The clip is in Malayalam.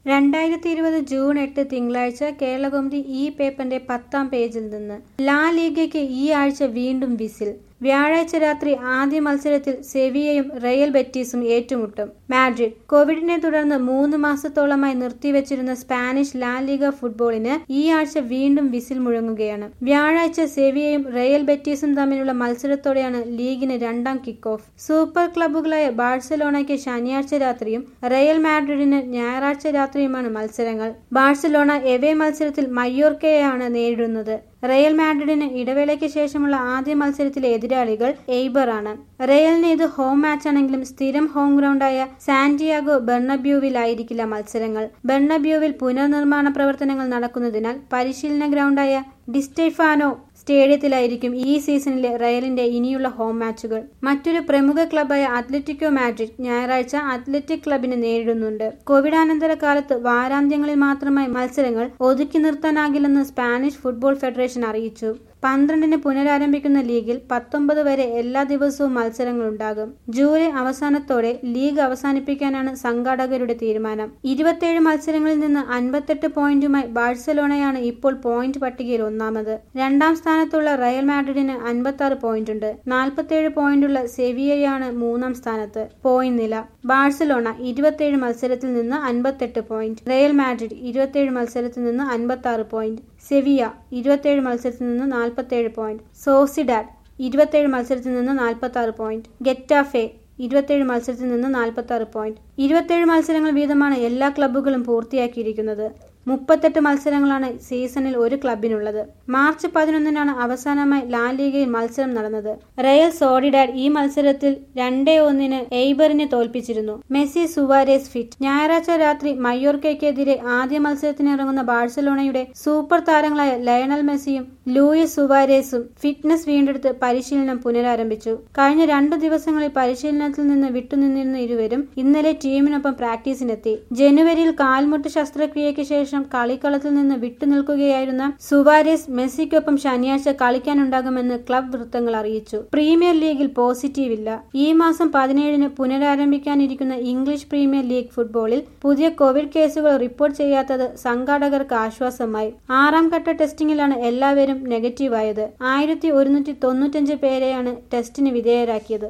രണ്ടായിരത്തി ഇരുപത് ജൂൺ എട്ട് തിങ്കളാഴ്ച കേരളകൗമുദി ഈ പേപ്പറിന്റെ പത്താം പേജിൽ നിന്ന് ലാ ലീഗയ്ക്ക് ഈ ആഴ്ച വീണ്ടും വിസിൽ വ്യാഴാഴ്ച രാത്രി ആദ്യ മത്സരത്തിൽ സെവിയയും റയൽ ബെറ്റീസും ഏറ്റുമുട്ടും മാഡ്രിഡ് കോവിഡിനെ തുടർന്ന് മൂന്ന് മാസത്തോളമായി നിർത്തിവച്ചിരുന്ന സ്പാനിഷ് ലാ ലീഗ ഫുട്ബോളിന് ഈ ആഴ്ച വീണ്ടും വിസിൽ മുഴങ്ങുകയാണ് വ്യാഴാഴ്ച സെവിയയും റയൽ ബെറ്റീസും തമ്മിലുള്ള മത്സരത്തോടെയാണ് ലീഗിന് രണ്ടാം കിക്ക് ഓഫ് സൂപ്പർ ക്ലബ്ബുകളായ ബാഴ്സലോണയ്ക്ക് ശനിയാഴ്ച രാത്രിയും റയൽ മാഡ്രിഡിന് ഞായറാഴ്ച രാത്രിയുമാണ് മത്സരങ്ങൾ ബാഴ്സലോണ എവേ മത്സരത്തിൽ മയോർക്കയെയാണ് നേരിടുന്നത് റയൽ മാഡ്രിഡിന് ഇടവേളയ്ക്ക് ശേഷമുള്ള ആദ്യ മത്സരത്തിലെ എതിരാളികൾ എയ്ബർ ആണ് റയലിന് ഇത് ഹോം മാച്ചാണെങ്കിലും സ്ഥിരം ഹോം ഗ്രൗണ്ടായ സാന്റിയാഗോ ബെർണബ്യൂവിലായിരിക്കില്ല മത്സരങ്ങൾ ബെർണബ്യൂവിൽ പുനർനിർമ്മാണ പ്രവർത്തനങ്ങൾ നടക്കുന്നതിനാൽ പരിശീലന ഗ്രൗണ്ടായ ഡിസ്റ്റെഫാനോ സ്റ്റേഡിയത്തിലായിരിക്കും ഈ സീസണിലെ റയലിന്റെ ഇനിയുള്ള ഹോം മാച്ചുകൾ മറ്റൊരു പ്രമുഖ ക്ലബായ അത്ലറ്റിക്കോ മാഡ്രിഡ് ഞായറാഴ്ച അത്ലറ്റിക് ക്ലബിനെ നേരിടുന്നുണ്ട് കോവിഡാനന്തര കാലത്ത് വാരാന്ത്യങ്ങളിൽ മാത്രമായി മത്സരങ്ങൾ ഒതുക്കി നിർത്താനാകില്ലെന്ന് സ്പാനിഷ് ഫുട്ബോൾ ഫെഡറേഷൻ അറിയിച്ചു പന്ത്രണ്ടിന് പുനരാരംഭിക്കുന്ന ലീഗിൽ പത്തൊമ്പത് വരെ എല്ലാ ദിവസവും മത്സരങ്ങളുണ്ടാകും ജൂലൈ അവസാനത്തോടെ ലീഗ് അവസാനിപ്പിക്കാനാണ് സംഘാടകരുടെ തീരുമാനം ഇരുപത്തിയേഴ് മത്സരങ്ങളിൽ നിന്ന് അൻപത്തെട്ട് പോയിന്റുമായി ബാഴ്സലോണയാണ് ഇപ്പോൾ പോയിന്റ് പട്ടികയിൽ ഒന്നാമത് രണ്ടാം സ്ഥാനത്തുള്ള റയൽ മാഡ്രിഡിന് അൻപത്തി ആറ് പോയിന്റ് ഉണ്ട് നാൽപ്പത്തിയേഴ് പോയിന്റുള്ള സെവിയയാണ് മൂന്നാം സ്ഥാനത്ത് പോയിന്റ് നില ബാഴ്സലോണ ഇരുപത്തിയേഴ് മത്സരത്തിൽ നിന്ന് അൻപത്തെട്ട് പോയിന്റ് റയൽ മാഡ്രിഡ് ഇരുപത്തിയേഴ് മത്സരത്തിൽ നിന്ന് അൻപത്തി ആറ് പോയിന്റ് സെവിയ ഇരുപത്തിയേഴ് മത്സരത്തിൽ നിന്ന് നാൽപ്പത്തിയേഴ് പോയിന്റ് സോസിഡാഡ് ഇരുപത്തിയേഴ് മത്സരത്തിൽ നിന്ന് നാൽപ്പത്തി ആറ് പോയിന്റ് ഗെറ്റാഫെ ഇരുപത്തിയേഴ് മത്സരത്തിൽ നിന്ന് നാൽപ്പത്തി ആറ് പോയിന്റ് ഇരുപത്തിയേഴ് മത്സരങ്ങൾ വീതമാണ് എല്ലാ ക്ലബ്ബുകളും പൂർത്തിയാക്കിയിരിക്കുന്നത് മുപ്പത്തെട്ട് മത്സരങ്ങളാണ് സീസണിൽ ഒരു ക്ലബിനുള്ളത് മാർച്ച് പതിനൊന്നിനാണ് അവസാനമായി ലാ ലീഗയിൽ മത്സരം നടന്നത് റയൽ സോഡിഡാഡ് ഈ മത്സരത്തിൽ രണ്ടേ ഒന്നിന് എയ്ബറിനെ തോൽപ്പിച്ചിരുന്നു മെസ്സി സുവാരേസ് ഫിറ്റ് ഞായറാഴ്ച രാത്രി മയോർക്കയ്ക്കെതിരെ ആദ്യ മത്സരത്തിനിറങ്ങുന്ന ബാഴ്സലോണയുടെ സൂപ്പർ താരങ്ങളായ ലയണൽ മെസ്സിയും ലൂയിസ് സുവാരേസും ഫിറ്റ്നസ് വീണ്ടെടുത്ത് പരിശീലനം പുനരാരംഭിച്ചു കഴിഞ്ഞ രണ്ടു ദിവസങ്ങളിൽ പരിശീലനത്തിൽ നിന്ന് വിട്ടുനിന്നിരുന്ന ഇരുവരും ഇന്നലെ ടീമിനൊപ്പം പ്രാക്ടീസിനെത്തി ജനുവരിയിൽ കാൽമുട്ട് ശസ്ത്രക്രിയയ്ക്ക് ശേഷം കളിക്കളത്തിൽ നിന്ന് വിട്ടുനിൽക്കുകയായിരുന്ന സുവാരേസ് മെസ്സിക്കൊപ്പം ശനിയാഴ്ച കളിക്കാനുണ്ടാകുമെന്ന് ക്ലബ് വൃത്തങ്ങൾ അറിയിച്ചു പ്രീമിയർ ലീഗിൽ പോസിറ്റീവ് ഇല്ല ഈ മാസം പതിനേഴിന് പുനരാരംഭിക്കാനിരിക്കുന്ന ഇംഗ്ലീഷ് പ്രീമിയർ ലീഗ് ഫുട്ബോളിൽ പുതിയ കോവിഡ് കേസുകൾ റിപ്പോർട്ട് ചെയ്യാത്തത് സംഘാടകർക്ക് ആശ്വാസമായി ആറാം ഘട്ട ടെസ്റ്റിംഗിലാണ് എല്ലാവരും നെഗറ്റീവായത് ആയിരത്തി ഒരുന്നൂറ്റി തൊണ്ണൂറ്റഞ്ച് പേരെയാണ് ടെസ്റ്റിന് വിധേയരാക്കിയത്